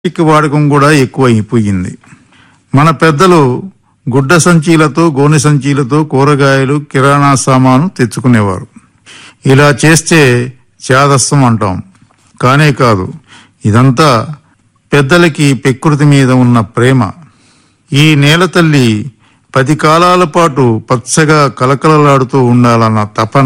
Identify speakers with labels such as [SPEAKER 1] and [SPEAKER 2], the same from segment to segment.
[SPEAKER 1] plastic వాడకం కూడా ఎక్కువ అయిపోయింది మన పెద్దలు గుడ్డ సంచీలతో గోనె సంచీలతో కూరగాయలు కిరాణా సామాను తెచ్చుకునేవారు ఇలా చేస్తే చాదస్సం అంటాం కానే కాదు ఇదంతా పెద్దలకి ప్రకృతి మీద ఉన్న ప్రేమ ఈ నేల తల్లి పది కాలాల పాటు పచ్చగా కలకలలాడుతూ ఉండాలన్న తపన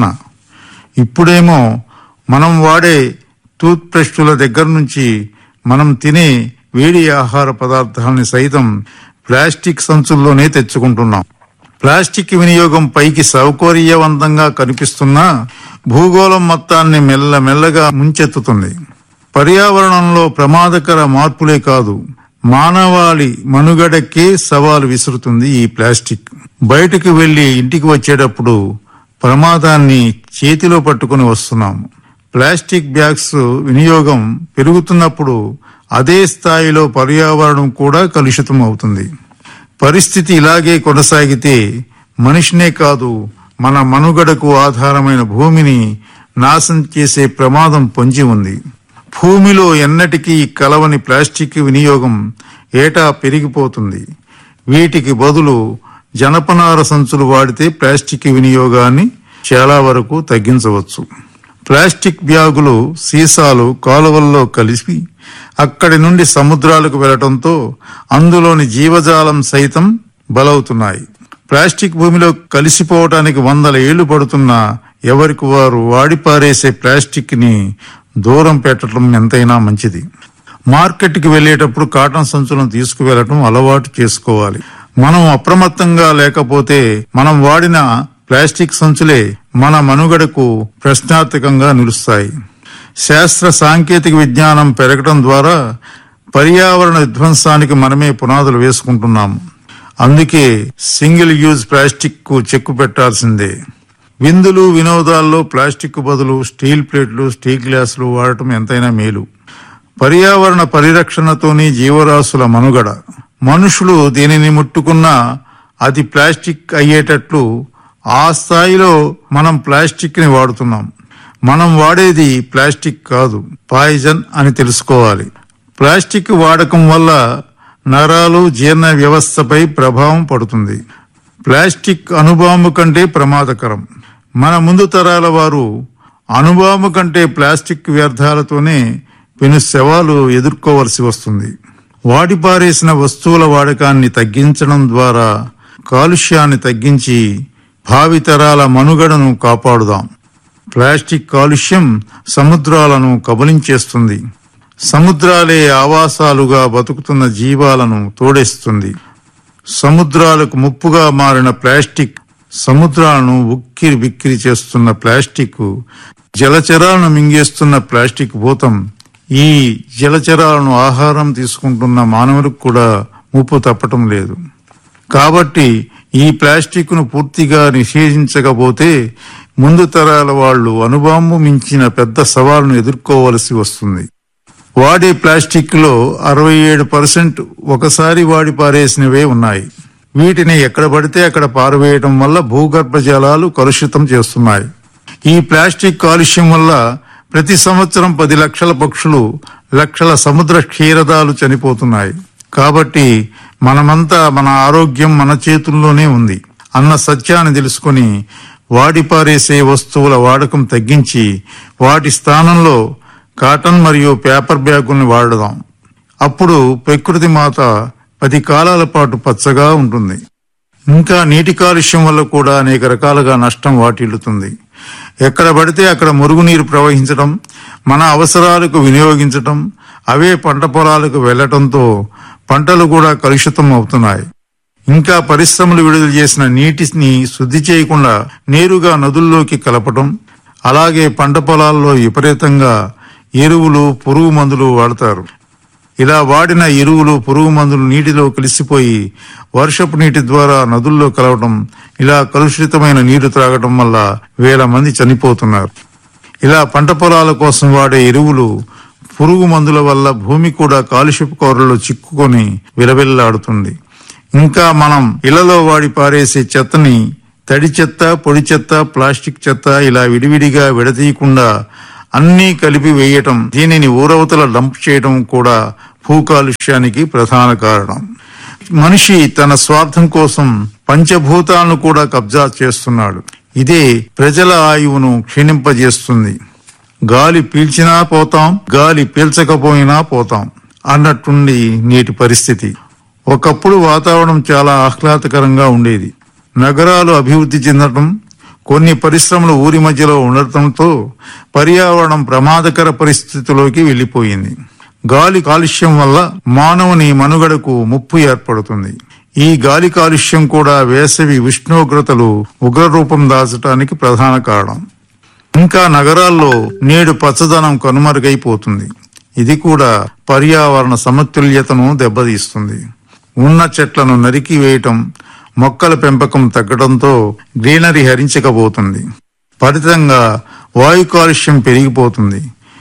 [SPEAKER 1] ఇప్పుడేమో మనం వాడే టూత్ బ్రష్ల దగ్గర నుంచి మనం తినే వేడి ఆహార పదార్థాలని సైతం ప్లాస్టిక్ సంచుల్లోనే తెచ్చుకుంటున్నాం ప్లాస్టిక్ వినియోగం పైకి సౌకర్యవంతంగా కనిపిస్తున్నా భూగోళం మొత్తాన్ని మెల్లమెల్లగా ముంచెత్తుతుంది పర్యావరణంలో ప్రమాదకర మార్పులే కాదు మానవాళి మనుగడకే సవాలు విసురుతుంది ఈ ప్లాస్టిక్ బయటకు వెళ్లి ఇంటికి వచ్చేటప్పుడు ప్రమాదాన్ని చేతిలో పట్టుకుని వస్తున్నాము ప్లాస్టిక్ బ్యాగ్స్ వినియోగం పెరుగుతున్నప్పుడు అదే స్థాయిలో పర్యావరణం కూడా కలుషితం అవుతుంది పరిస్థితి ఇలాగే కొనసాగితే మనిషినే కాదు మన మనుగడకు ఆధారమైన భూమిని నాశనం చేసే ప్రమాదం పొంచి ఉంది భూమిలో ఎన్నటికీ కలవని ప్లాస్టిక్ వినియోగం ఏటా పెరిగిపోతుంది వీటికి బదులు జనపనార సంచులు వాడితే ప్లాస్టిక్ వినియోగాన్ని చాలా వరకు తగ్గించవచ్చు ప్లాస్టిక్ బ్యాగులు సీసాలు కాలువల్లో కలిసి అక్కడి నుండి సముద్రాలకు వెళ్లటంతో అందులోని జీవజాలం సైతం బలవుతున్నాయి ప్లాస్టిక్ భూమిలో కలిసిపోవటానికి వందల ఏళ్లు పడుతున్నా ఎవరికి వారు వాడి పారేసే ప్లాస్టిక్ ని దూరం పెట్టడం ఎంతైనా మంచిది మార్కెట్కి వెళ్లేటప్పుడు కాటన్ సంచులను తీసుకువెళ్లటం అలవాటు చేసుకోవాలి మనం అప్రమత్తంగా లేకపోతే మనం వాడిన ప్లాస్టిక్ సంచులే మన మనుగడకు ప్రశ్నార్థకంగా నిలుస్తాయి శాస్త్ర సాంకేతిక విజ్ఞానం పెరగడం ద్వారా పర్యావరణ విధ్వంసానికి మనమే పునాదులు వేసుకుంటున్నాము అందుకే సింగిల్ యూజ్ ప్లాస్టిక్ కు చెక్కు పెట్టాల్సిందే విందులు వినోదాల్లో ప్లాస్టిక్ బదులు స్టీల్ ప్లేట్లు స్టీల్ గ్లాసులు వాడటం ఎంతైనా మేలు పర్యావరణ పరిరక్షణతోని జీవరాశుల మనుగడ మనుషులు దీనిని ముట్టుకున్నా అది ప్లాస్టిక్ అయ్యేటట్లు ఆ స్థాయిలో మనం ప్లాస్టిక్ ని వాడుతున్నాం మనం వాడేది ప్లాస్టిక్ కాదు పాయిజన్ అని తెలుసుకోవాలి ప్లాస్టిక్ వాడకం వల్ల నరాలు జీర్ణ వ్యవస్థపై ప్రభావం పడుతుంది ప్లాస్టిక్ అణుబాంబు కంటే ప్రమాదకరం మన ముందు తరాల వారు అణుబాంబు కంటే ప్లాస్టిక్ వ్యర్థాలతోనే పెను శవాలు ఎదుర్కోవలసి వస్తుంది వాడి పారేసిన వస్తువుల వాడకాన్ని తగ్గించడం ద్వారా కాలుష్యాన్ని తగ్గించి భావితరాల మనుగడను కాపాడుదాం ప్లాస్టిక్ కాలుష్యం సముద్రాలను కబలించేస్తుంది సముద్రాలే ఆవాసాలుగా బతుకుతున్న జీవాలను తోడేస్తుంది సముద్రాలకు ముప్పుగా మారిన ప్లాస్టిక్ సముద్రాలను ఉక్కిరి బిక్కిరి చేస్తున్న ప్లాస్టిక్ జలచరాలను మింగేస్తున్న ప్లాస్టిక్ భూతం ఈ జలచరాలను ఆహారం తీసుకుంటున్న మానవులకు కూడా ముప్పు తప్పటం లేదు కాబట్టి ఈ ప్లాస్టిక్ ను పూర్తిగా నిషేధించకపోతే ముందు తరాల వాళ్ళు అనుబాంబు మించిన పెద్ద సవాలును ఎదుర్కోవలసి వస్తుంది వాడే ప్లాస్టిక్ లో అరవై ఏడు పర్సెంట్ ఒకసారి వాడి పారేసినవే ఉన్నాయి వీటిని ఎక్కడ పడితే అక్కడ పారవేయటం వల్ల భూగర్భ జలాలు కలుషితం చేస్తున్నాయి ఈ ప్లాస్టిక్ కాలుష్యం వల్ల ప్రతి సంవత్సరం పది లక్షల పక్షులు లక్షల సముద్ర క్షీరదాలు చనిపోతున్నాయి కాబట్టి మనమంతా మన ఆరోగ్యం మన చేతుల్లోనే ఉంది అన్న సత్యాన్ని తెలుసుకొని వాడి పారేసే వస్తువుల వాడకం తగ్గించి వాటి స్థానంలో కాటన్ మరియు పేపర్ బ్యాగుల్ని వాడదాం అప్పుడు ప్రకృతి మాత పది కాలాల పాటు పచ్చగా ఉంటుంది ఇంకా నీటి కాలుష్యం వల్ల కూడా అనేక రకాలుగా నష్టం వాటిల్లుతుంది ఎక్కడ పడితే అక్కడ మురుగునీరు ప్రవహించడం మన అవసరాలకు వినియోగించటం అవే పంట పొలాలకు వెళ్లటంతో పంటలు కూడా కలుషితం అవుతున్నాయి ఇంకా పరిశ్రమలు విడుదల చేసిన నీటిని శుద్ధి చేయకుండా నేరుగా నదుల్లోకి కలపటం అలాగే పంట పొలాల్లో విపరీతంగా ఎరువులు పురుగు మందులు వాడతారు ఇలా వాడిన ఎరువులు పురుగు మందులు నీటిలో కలిసిపోయి వర్షపు నీటి ద్వారా నదుల్లో కలవటం ఇలా కలుషితమైన నీరు త్రాగటం వల్ల వేల మంది చనిపోతున్నారు ఇలా పంట పొలాల కోసం వాడే ఎరువులు పురుగు మందుల వల్ల భూమి కూడా కాలుష్యపు కోరల్లో చిక్కుకొని విలవిల్లాడుతుంది ఇంకా మనం ఇళ్లలో వాడి పారేసే చెత్తని తడి చెత్త పొడి చెత్త ప్లాస్టిక్ చెత్త ఇలా విడివిడిగా విడదీయకుండా అన్నీ కలిపి వేయటం దీనిని ఊరవతల డంప్ చేయటం కూడా భూ కాలుష్యానికి ప్రధాన కారణం మనిషి తన స్వార్థం కోసం పంచభూతాలను కూడా కబ్జా చేస్తున్నాడు ఇదే ప్రజల ఆయువును క్షీణింపజేస్తుంది గాలి పీల్చినా పోతాం గాలి పీల్చకపోయినా పోతాం అన్నట్టుండి నేటి పరిస్థితి ఒకప్పుడు వాతావరణం చాలా ఆహ్లాదకరంగా ఉండేది నగరాలు అభివృద్ధి చెందటం కొన్ని పరిశ్రమలు ఊరి మధ్యలో ఉండటంతో పర్యావరణం ప్రమాదకర పరిస్థితిలోకి వెళ్లిపోయింది గాలి కాలుష్యం వల్ల మానవుని మనుగడకు ముప్పు ఏర్పడుతుంది ఈ గాలి కాలుష్యం కూడా వేసవి ఉష్ణోగ్రతలు ఉగ్రరూపం దాచడానికి ప్రధాన కారణం ఇంకా నగరాల్లో నేడు పచ్చదనం కనుమరుగైపోతుంది ఇది కూడా పర్యావరణ సమతుల్యతను దెబ్బతీస్తుంది ఉన్న చెట్లను నరికి వేయటం మొక్కల పెంపకం తగ్గడంతో గ్రీనరీ హరించకపోతుంది ఫలితంగా వాయు కాలుష్యం పెరిగిపోతుంది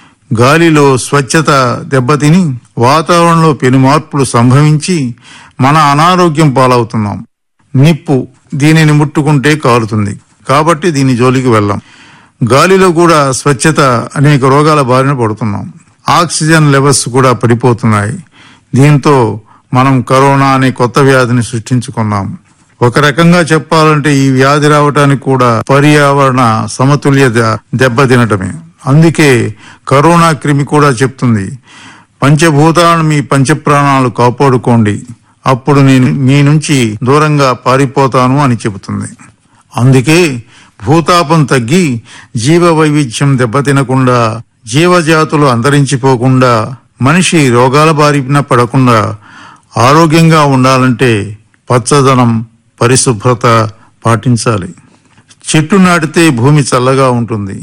[SPEAKER 1] గాలిలో స్వచ్ఛత దెబ్బతిని వాతావరణంలో పెను మార్పులు సంభవించి మన అనారోగ్యం పాలవుతున్నాం నిప్పు దీనిని ముట్టుకుంటే కాలుతుంది కాబట్టి దీని జోలికి వెళ్ళాం గాలిలో కూడా స్వచ్ఛత అనేక రోగాల బారిన పడుతున్నాం ఆక్సిజన్ లెవెల్స్ కూడా పడిపోతున్నాయి దీంతో మనం కరోనా అనే కొత్త వ్యాధిని సృష్టించుకున్నాం ఒక రకంగా చెప్పాలంటే ఈ వ్యాధి రావడానికి కూడా పర్యావరణ సమతుల్యత దెబ్బతినటమే అందుకే కరోనా క్రిమి కూడా చెప్తుంది పంచభూతాలను మీ పంచప్రాణాలు కాపాడుకోండి అప్పుడు నేను మీ నుంచి దూరంగా పారిపోతాను అని చెబుతుంది అందుకే భూతాపం తగ్గి జీవ వైవిధ్యం దెబ్బతినకుండా జీవజాతులు అంతరించిపోకుండా మనిషి రోగాల బారిన పడకుండా ఆరోగ్యంగా ఉండాలంటే పచ్చదనం పరిశుభ్రత పాటించాలి చెట్టు నాటితే భూమి చల్లగా ఉంటుంది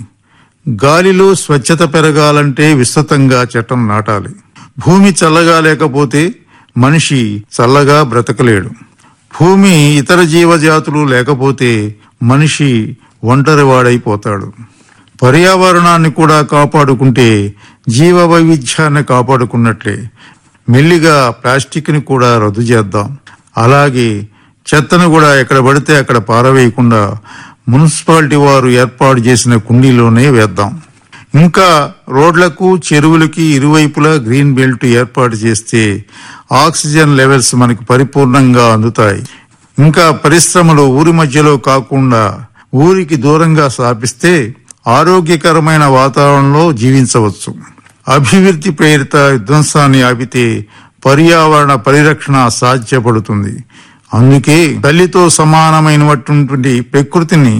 [SPEAKER 1] గాలిలో స్వచ్ఛత పెరగాలంటే విస్తృతంగా చెట్టం నాటాలి భూమి చల్లగా లేకపోతే మనిషి చల్లగా బ్రతకలేడు భూమి ఇతర జీవజాతులు లేకపోతే మనిషి ఒంటరివాడైపోతాడు పర్యావరణాన్ని కూడా కాపాడుకుంటే జీవ వైవిధ్యాన్ని కాపాడుకున్నట్లే మెల్లిగా ప్లాస్టిక్ ని కూడా రద్దు చేద్దాం అలాగే చెత్తను కూడా ఎక్కడ పడితే అక్కడ పారవేయకుండా మున్సిపాలిటీ వారు ఏర్పాటు చేసిన కుండీలోనే వేద్దాం ఇంకా రోడ్లకు చెరువులకి ఇరువైపులా గ్రీన్ బెల్ట్ ఏర్పాటు చేస్తే ఆక్సిజన్ లెవెల్స్ మనకు పరిపూర్ణంగా అందుతాయి ఇంకా పరిశ్రమలు ఊరి మధ్యలో కాకుండా ఊరికి దూరంగా స్థాపిస్తే ఆరోగ్యకరమైన వాతావరణంలో జీవించవచ్చు అభివృద్ధి ప్రేరిత విధ్వంసాన్ని ఆపితే పర్యావరణ పరిరక్షణ సాధ్యపడుతుంది అందుకే తల్లితో సమానమైనటువంటి ప్రకృతిని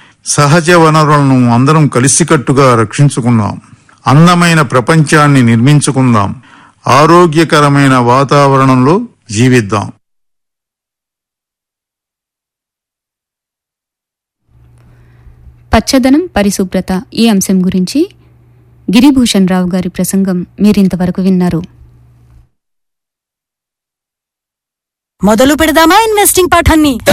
[SPEAKER 1] సహజ వనరులను అందరం కలిసికట్టుగా రక్షించుకుందాం అందమైన ప్రపంచాన్ని నిర్మించుకుందాం ఆరోగ్యకరమైన వాతావరణంలో జీవిద్దాం
[SPEAKER 2] పచ్చదనం పరిశుభ్రత ఈ అంశం గురించి గిరిభూషణ్ రావు గారి ప్రసంగం మీరింతవరకు విన్నారు
[SPEAKER 3] మొదలు పెడదామా ఇన్వెస్టింగ్ పాఠాన్ని